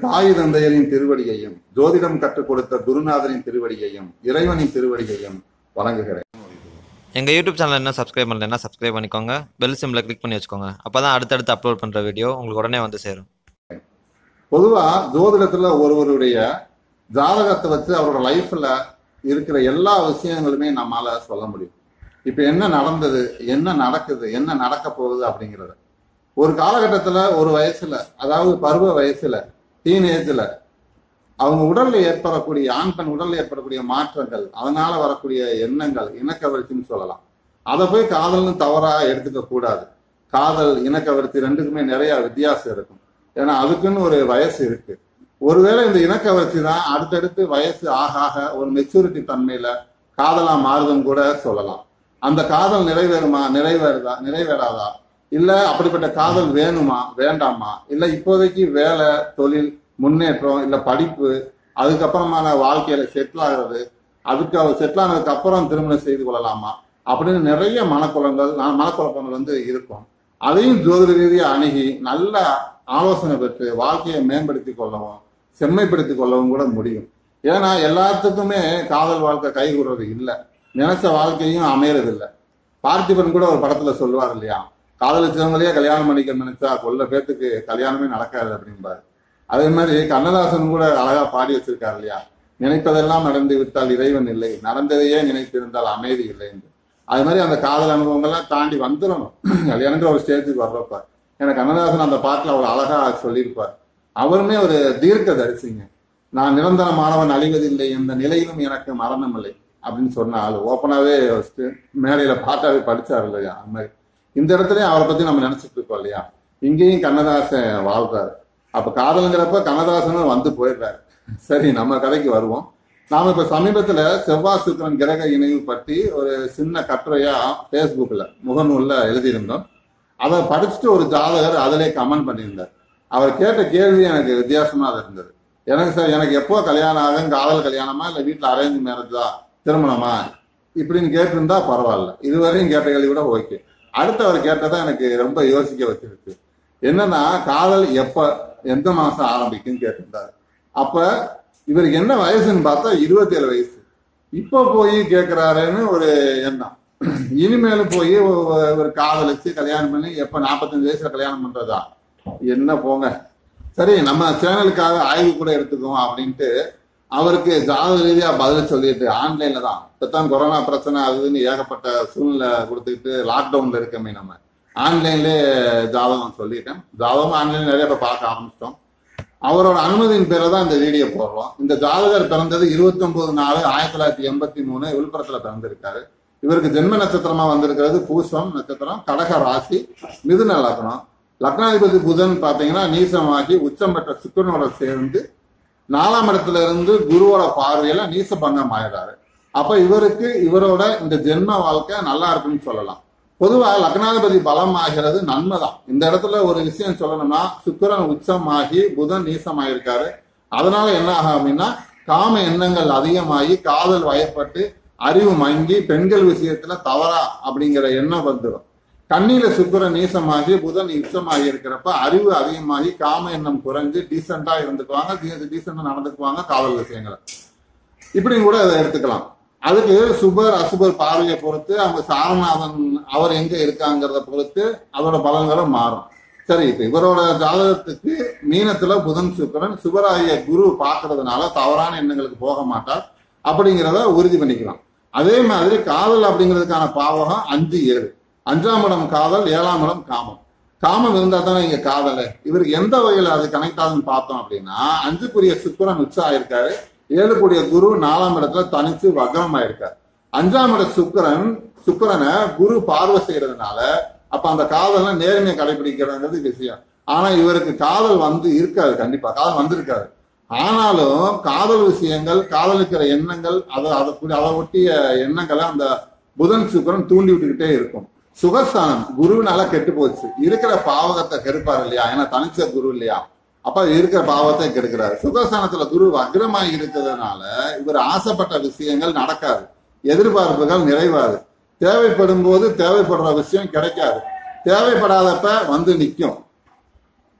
தாய் தந்தையரின் திருவடியையும் ஜோதிடம் கற்றுக் கொடுத்த குருநாதரின் திருவடியையும் இறைவனின் திருவடியையும் வணங்குகிறேன் எங்கள் யூடியூப் சேனல் என்ன சப்ஸ்கிரைப் பண்ணலைன்னா சப்ஸ்கிரைப் பண்ணிக்கோங்க பெல் சிம்மில் கிளிக் பண்ணி வச்சுக்கோங்க அப்போ தான் அடுத்தடுத்து அப்லோட் பண்ணுற வீடியோ உங்களுக்கு உடனே வந்து சேரும் பொதுவா ஜோதிடத்துல ஒருவருடைய ஜாதகத்தை வச்சு அவரோட லைஃப்ல இருக்கிற எல்லா விஷயங்களுமே நம்மால சொல்ல முடியும் இப்ப என்ன நடந்தது என்ன நடக்குது என்ன நடக்க போகுது அப்படிங்கறத ஒரு காலகட்டத்துல ஒரு வயசுல அதாவது பருவ வயசுல டீனேஜ்ல அவங்க உடல்ல ஏற்படக்கூடிய ஆண் பெண் உடல்ல ஏற்படக்கூடிய மாற்றங்கள் அதனால வரக்கூடிய எண்ணங்கள் இனக்கவர்ச்சின்னு சொல்லலாம் அதை போய் காதல்னு தவறா எடுத்துக்க கூடாது காதல் இனக்கவர்ச்சி ரெண்டுக்குமே நிறைய வித்தியாசம் இருக்கும் ஏன்னா அதுக்குன்னு ஒரு வயசு இருக்கு ஒருவேளை இந்த இனக்கவர்ச்சி தான் அடுத்தடுத்து வயசு ஆக ஆக ஒரு மெச்சூரிட்டி தன்மையில காதலா மாறுதுன்னு கூட சொல்லலாம் அந்த காதல் நிறைவேறுமா நிறைவேறுதா நிறைவேறாதா இல்ல அப்படிப்பட்ட காதல் வேணுமா வேண்டாமா இல்ல இப்போதைக்கு வேலை தொழில் முன்னேற்றம் இல்ல படிப்பு அதுக்கப்புறமான வாழ்க்கையில செட்டில் ஆகிறது அதுக்கு அவர் செட்டில் ஆனதுக்கு அப்புறம் திருமணம் செய்து கொள்ளலாமா அப்படின்னு நிறைய மனக்குழங்கள் நான் மனக்குழப்பங்கள் வந்து இருக்கும் அதையும் ஜோதிட ரீதியா அணுகி நல்ல ஆலோசனை பெற்று வாழ்க்கையை மேம்படுத்தி கொள்ளவும் செம்மைப்படுத்தி கொள்ளவும் கூட முடியும் ஏன்னா எல்லாத்துக்குமே காதல் வாழ்க்கை கைகூடுறது இல்லை நினைச்ச வாழ்க்கையும் அமையறது இல்லை பார்த்திபன் கூட ஒரு படத்துல சொல்லுவார் இல்லையா காதலிச்சவங்களையே கல்யாணம் பண்ணிக்க நினைச்சா கொல்ல பேத்துக்கு கல்யாணமே நடக்காது அப்படிம்பாரு அதே மாதிரி கண்ணதாசன் கூட அழகா பாடி வச்சிருக்காரு இல்லையா நினைப்பதெல்லாம் நடந்து விட்டால் இறைவன் இல்லை நடந்ததையே நினைத்திருந்தால் அமைதி இல்லை என்று அது மாதிரி அந்த காதல் அனுபவங்கள்லாம் தாண்டி வந்துடணும் கல்யாணங்கிற ஒரு ஸ்டேஜுக்கு வர்றப்ப ஏன்னா கண்ணதாசன் அந்த பாட்டுல அவ்வளவு அழகா சொல்லியிருப்பார் அவருமே ஒரு தீர்க்க தரிசிங்க நான் நிரந்தரமானவன் அழிவதில்லை எந்த நிலையிலும் எனக்கு மரணம் இல்லை அப்படின்னு சொன்ன ஆளு ஓப்பனாவே மேடையில பாட்டாவே படிச்சாரு இல்லையா அந்த மாதிரி இந்த இடத்துலயும் அவரை பத்தி நம்ம நினைச்சிட்டு இருக்கோம் இல்லையா இங்கேயும் கண்ணதாசன் வாழ்றாரு அப்ப காதலுங்கிறப்ப கண்ணதாசனும் வந்து போயிடுறாரு சரி நம்ம கதைக்கு வருவோம் நாம இப்ப சமீபத்துல செவ்வாய் சுக்கிரன் கிரக இணைவு பற்றி ஒரு சின்ன கட்டுரையா பேஸ்புக்ல முகநூல்ல எழுதியிருந்தோம் அதை படிச்சுட்டு ஒரு ஜாதகர் அதிலே கமெண்ட் பண்ணியிருந்தார் அவர் கேட்ட கேள்வி எனக்கு வித்தியாசமா இருந்தது எனக்கு சார் எனக்கு எப்போ கல்யாணம் ஆகும் காதல் கல்யாணமா இல்ல வீட்டுல அரேஞ்ச் மேரேஜா திருமணமா இப்படின்னு கேட்டிருந்தா பரவாயில்ல இதுவரையும் கேட்ட கேள்வி கூட ஓகே அடுத்து அவர் கேட்டதா எனக்கு ரொம்ப யோசிக்க வச்சிருக்கு என்னன்னா காதல் எப்ப எந்த மாசம் ஆரம்பிக்கும்னு கேட்டிருந்தாரு அப்ப இவருக்கு என்ன வயசுன்னு பார்த்தா இருபத்தி ஏழு வயசு இப்ப போய் கேட்கிறாருன்னு ஒரு எண்ணம் இனிமேல் போய் ஒரு காதலிச்சு கல்யாணம் பண்ணி எப்ப நாற்பத்தஞ்சு வயசுல கல்யாணம் பண்றதா என்ன போங்க சரி நம்ம சேனலுக்காக ஆய்வு கூட எடுத்துக்குவோம் அப்படின்ட்டு அவருக்கு ஜாதக ரீதியா பதில் சொல்லிட்டு ஆன்லைன்ல தான் இப்பதான் கொரோனா பிரச்சனை அதுன்னு ஏகப்பட்ட சூழ்நிலை கொடுத்துக்கிட்டு லாக்டவுன்ல இருக்கமே நம்ம ஆன்லைன்லயே ஜாதகம் சொல்லிட்டேன் ஜாதகம் ஆன்லைன்ல நிறைய பேர் பார்க்க ஆரம்பிச்சிட்டோம் அவரோட அனுமதியின் பேரை தான் இந்த வீடியோ போடுறோம் இந்த ஜாதகர் பிறந்தது இருபத்தி ஒன்பது நாலு ஆயிரத்தி தொள்ளாயிரத்தி எண்பத்தி மூணு விழுப்புரத்துல பிறந்திருக்காரு இவருக்கு ஜென்ம நட்சத்திரமா வந்திருக்கிறது பூசம் நட்சத்திரம் கடக ராசி மிதுன லக்னம் லக்னாதிபதி புதன் பாத்தீங்கன்னா நீசமாகி உச்சம் பெற்ற சுக்கரனோட சேர்ந்து நாலாம் இடத்துல இருந்து குருவோட பார்வையில நீசபங்கம் ஆயிடுறாரு அப்ப இவருக்கு இவரோட இந்த ஜென்ம வாழ்க்கை நல்லா இருக்குன்னு சொல்லலாம் பொதுவா லக்னாதிபதி பலம் ஆகிறது நன்மைதான் இந்த இடத்துல ஒரு விஷயம் சொல்லணும்னா சுக்கிரன் உச்சமாகி புதன் நீசமாயிருக்காரு அதனால என்ன ஆகும் அப்படின்னா காம எண்ணங்கள் அதிகமாகி காதல் வயப்பட்டு அறிவு மங்கி பெண்கள் விஷயத்துல தவறா அப்படிங்கிற எண்ணம் வந்துடும் கண்ணில சுக்கிரன் நீசமாகி புதன் உச்சமாகி இருக்கிறப்ப அறிவு அதிகமாகி காம எண்ணம் குறைஞ்சு டீசெண்டா இருந்துக்குவாங்க டீசெண்டா நடந்துக்குவாங்க காதல் விஷயங்களை இப்படியும் கூட அதை எடுத்துக்கலாம் அதுக்கு சுபர் அசுபர் பார்வையை பொறுத்து அவங்க சாரநாதன் அவர் எங்க இருக்காங்கிறத பொறுத்து அதோட பலன்களும் மாறும் சரி இப்ப இவரோட ஜாதகத்துக்கு மீனத்துல புதன் சுக்கரன் சுபராகிய குரு பாக்குறதுனால தவறான எண்ணங்களுக்கு போக மாட்டார் அப்படிங்கிறத உறுதி பண்ணிக்கலாம் அதே மாதிரி காதல் அப்படிங்கிறதுக்கான பாவகம் அஞ்சு ஏழு அஞ்சாம் இடம் காதல் ஏழாம் இடம் காமம் காமம் இருந்தா தானே இங்க காதல் இவருக்கு எந்த வகையில அது கனெக்ட் ஆகுதுன்னு பார்த்தோம் அப்படின்னா அஞ்சுக்குரிய சுக்கரன் உச்சா ஆயிருக்காரு ஏழுக்குரிய குரு நாலாம் இடத்துல தனிச்சு வக்ரம் ஆயிருக்காரு அஞ்சாம் இட சுக்கரன் சுக்கரனை குரு பார்வை செய்யறதுனால அப்ப அந்த காதல்ல நேர்மையை கடைபிடிக்கிறதுங்கிறது விஷயம் ஆனா இவருக்கு காதல் வந்து இருக்காது கண்டிப்பா காதல் வந்திருக்காது ஆனாலும் காதல் விஷயங்கள் காதலிக்கிற எண்ணங்கள் அதை அதை அதை ஒட்டிய எண்ணங்களை அந்த புதன் சுக்கரன் தூண்டி விட்டுக்கிட்டே இருக்கும் சுகஸ்தானம் குருவினால கெட்டு போச்சு இருக்கிற பாவகத்தை கெடுப்பாரு இல்லையா ஏன்னா தனிச்ச குரு இல்லையா அப்ப இருக்கிற பாவத்தை கெடுக்கிறாரு சுகஸ்தானத்துல குரு வக்ரமாய் இருக்கிறதுனால இவர் ஆசைப்பட்ட விஷயங்கள் நடக்காது எதிர்பார்ப்புகள் நிறைவாது தேவைப்படும் போது தேவைப்படுற விஷயம் கிடைக்காது தேவைப்படாதப்ப வந்து நிற்கும்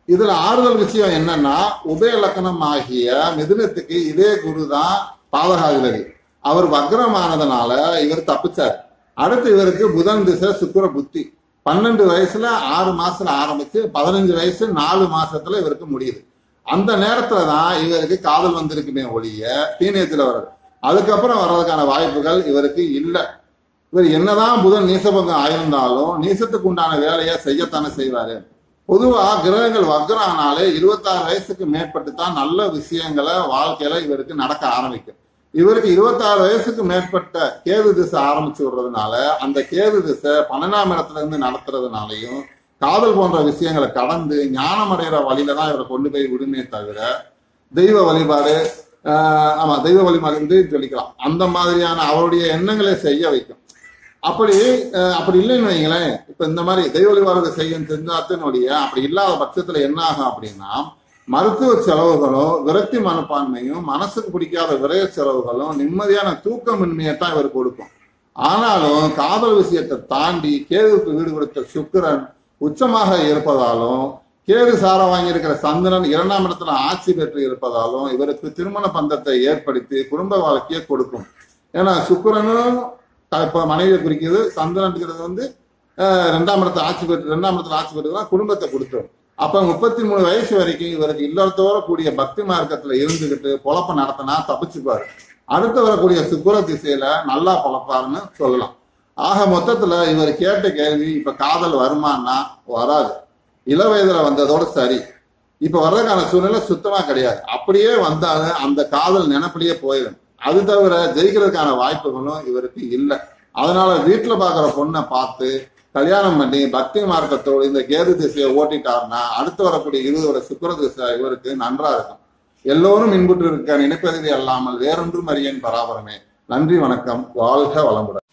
இதுல ஆறுதல் விஷயம் என்னன்னா உபய லக்கணம் ஆகிய மிதுனத்துக்கு இதே குரு தான் பாதகாதிபதி அவர் வக்ரமானதுனால இவர் தப்பிச்சார் அடுத்து இவருக்கு புதன் திசை சுக்கிர புத்தி பன்னெண்டு வயசுல ஆறு மாசத்துல ஆரம்பிச்சு பதினஞ்சு வயசு நாலு மாசத்துல இவருக்கு முடியுது அந்த நேரத்துல தான் இவருக்கு காதல் வந்திருக்குமே ஒழிய டீனேஜ்ல வர்றது அதுக்கப்புறம் வர்றதுக்கான வாய்ப்புகள் இவருக்கு இல்லை இவர் என்னதான் புதன் நீசபங்கம் ஆயிருந்தாலும் நீசத்துக்கு உண்டான வேலையை செய்யத்தானே செய்வாரு பொதுவா கிரகங்கள் வக்ரம் ஆனாலே இருபத்தாறு வயசுக்கு மேற்பட்டு தான் நல்ல விஷயங்களை வாழ்க்கையில இவருக்கு நடக்க ஆரம்பிக்கும் இவருக்கு இருபத்தாறு வயசுக்கு மேற்பட்ட கேது திசை ஆரம்பிச்சு விடுறதுனால அந்த கேது திசை பன்னெண்டாம் இடத்துல இருந்து நடத்துறதுனாலையும் காதல் போன்ற விஷயங்களை கடந்து ஞானம் அடைகிற வழியில தான் இவரை கொண்டு போய் விடுமே தவிர தெய்வ வழிபாடு ஆஹ் ஆமா தெய்வ வழிபாடு வந்து சொல்லிக்கலாம் அந்த மாதிரியான அவருடைய எண்ணங்களை செய்ய வைக்கும் அப்படி அஹ், அப்படி இல்லைன்னு வைங்களேன் இப்ப இந்த மாதிரி தெய்வ வழிபாடு செய்யும் தெரிஞ்சாத்தினுடைய அப்படி இல்லாத பட்சத்துல என்ன ஆகும் அப்படின்னா மருத்துவ செலவுகளும் விரக்தி மனப்பான்மையும் மனசுக்கு பிடிக்காத விரய செலவுகளும் நிம்மதியான தூக்கமின்மையை தான் இவர் கொடுக்கும் ஆனாலும் காதல் விஷயத்தை தாண்டி கேதுவுக்கு வீடு கொடுத்த சுக்கிரன் உச்சமாக இருப்பதாலும் கேது சாரம் வாங்கியிருக்கிற சந்திரன் இரண்டாம் இடத்துல ஆட்சி பெற்று இருப்பதாலும் இவருக்கு திருமண பந்தத்தை ஏற்படுத்தி குடும்ப வாழ்க்கையை கொடுக்கும் ஏன்னா சுக்கிரனும் த- இப்ப மனைவியை குறிக்கிறது சந்திரன்கிறது வந்து அஹ், ரெண்டாம் இடத்துல ஆட்சி பெற்று ரெண்டாம் இடத்துல ஆட்சி பெற்றுதான் குடும்பத்தை கொடுத்துரும் அப்ப முப்பத்தி மூணு வயசு வரைக்கும் இவருக்கு இல்லத்தோட கூடிய பக்தி மார்க்கத்துல இருந்துகிட்டு பொழப்ப நடத்தினா தப்பிச்சுப்பாரு அடுத்து வரக்கூடிய சுக்கிர திசையில நல்லா பொழப்பாருன்னு சொல்லலாம் ஆக மொத்தத்துல இவர் கேட்ட கேள்வி இப்ப காதல் வருமானா வராது இள வயதுல வந்ததோட சரி இப்ப வர்றதுக்கான சூழ்நிலை சுத்தமா கிடையாது அப்படியே வந்தாலும் அந்த காதல் நினைப்பிலேயே போயிடும் அது தவிர ஜெயிக்கிறதுக்கான வாய்ப்புகளும் இவருக்கு இல்லை அதனால வீட்டுல பாக்குற பொண்ணை பார்த்து கல்யாணம் பண்ணி பக்தி மார்க்கத்தோடு இந்த கேது திசையை ஓட்டிட்டாருன்னா அடுத்து வரக்கூடிய இருபது வரை சுக்கிர திசை இவருக்கு நன்றா இருக்கும் எல்லோரும் இன்புற்று இருக்க நினைப்பதில் அல்லாமல் வேறொன்றும் அறியேன் பராபரமே நன்றி வணக்கம் வாழ்க வளமுடன்